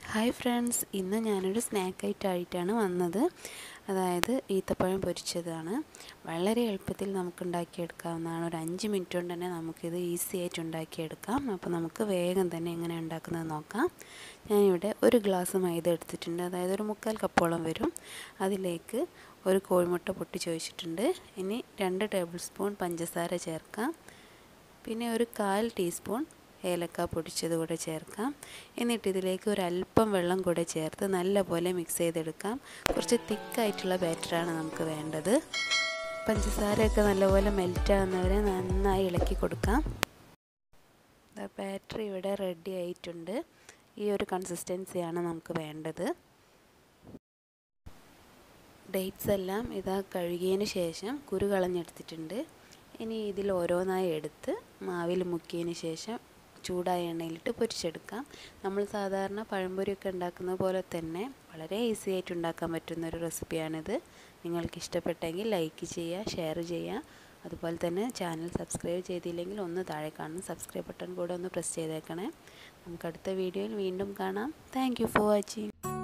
hi friends ഇന്ന് ഞാനൊരു snack ആയിട്ടായിട്ടാണ് വന്നത് അതായത് ഈത്തപ്പഴം പൊരിച്ചതാണ് വളരെ എളുപ്പത്തിൽ നമുക്ക് ഉണ്ടാക്കിയെടുക്കാവുന്നതാണ് ഒരു അഞ്ച് മിനിറ്റ് കൊണ്ട് തന്നെ നമുക്കിത് ഈസി ആയിട്ട് ഉണ്ടാക്കിയെടുക്കാം അപ്പോൾ നമുക്ക് വേഗം തന്നെ എങ്ങനെ ഉണ്ടാക്കുന്നത് നോക്കാം ഞാനിവിടെ ഒരു ഗ്ലാസ് മൈദ എടുത്തിട്ടുണ്ട് അതായത് ഒരു മുക്കാൽ കപ്പോളം വരും അതിലേക്ക് ഒരു കോഴിമുട്ട പൊട്ടിച്ച് വെച്ചിട്ടുണ്ട് ഇനി രണ്ട് ടേബിൾ സ്പൂൺ പഞ്ചസാര ചേർക്കാം പിന്നെ ഒരു കാൽ ടീസ്പൂൺ ഏലക്ക പൊടിച്ചത് കൂടെ ചേർക്കാം എന്നിട്ട് ഇതിലേക്ക് ഒരു അല്പം വെള്ളം കൂടെ ചേർത്ത് നല്ലപോലെ മിക്സ് ചെയ്തെടുക്കാം കുറച്ച് തിക്കായിട്ടുള്ള ബാറ്ററാണ് നമുക്ക് വേണ്ടത് പഞ്ചസാരയൊക്കെ നല്ലപോലെ മെൽറ്റ് ആകുന്നവരെ നന്നായി ഇളക്കി കൊടുക്കാം ബാറ്ററി ഇവിടെ റെഡി ആയിട്ടുണ്ട് ഈ ഒരു കൺസിസ്റ്റൻസിയാണ് നമുക്ക് വേണ്ടത് ഡേറ്റ്സ് എല്ലാം ഇതാ കഴുകിയതിന് ശേഷം കുരു കളഞ്ഞെടുത്തിട്ടുണ്ട് ഇനി ഇതിൽ ഓരോന്നായി എടുത്ത് മാവിൽ മുക്കിയതിന് ശേഷം ചൂടായ എണ്ണയിലിട്ട് പൊരിച്ചെടുക്കാം നമ്മൾ സാധാരണ പഴംപൊരിയൊക്കെ ഉണ്ടാക്കുന്ന പോലെ തന്നെ വളരെ ഈസി ആയിട്ട് ഉണ്ടാക്കാൻ പറ്റുന്ന ഒരു റെസിപ്പിയാണിത് നിങ്ങൾക്ക് ഇഷ്ടപ്പെട്ടെങ്കിൽ ലൈക്ക് ചെയ്യുക ഷെയർ ചെയ്യുക അതുപോലെ തന്നെ ചാനൽ സബ്സ്ക്രൈബ് ചെയ്തില്ലെങ്കിൽ ഒന്ന് താഴെ കാണുന്ന സബ്സ്ക്രൈബ് ബട്ടൺ കൂടെ ഒന്ന് പ്രസ് ചെയ്തേക്കണേ നമുക്ക് അടുത്ത വീഡിയോയിൽ വീണ്ടും കാണാം താങ്ക് ഫോർ വാച്ചിങ്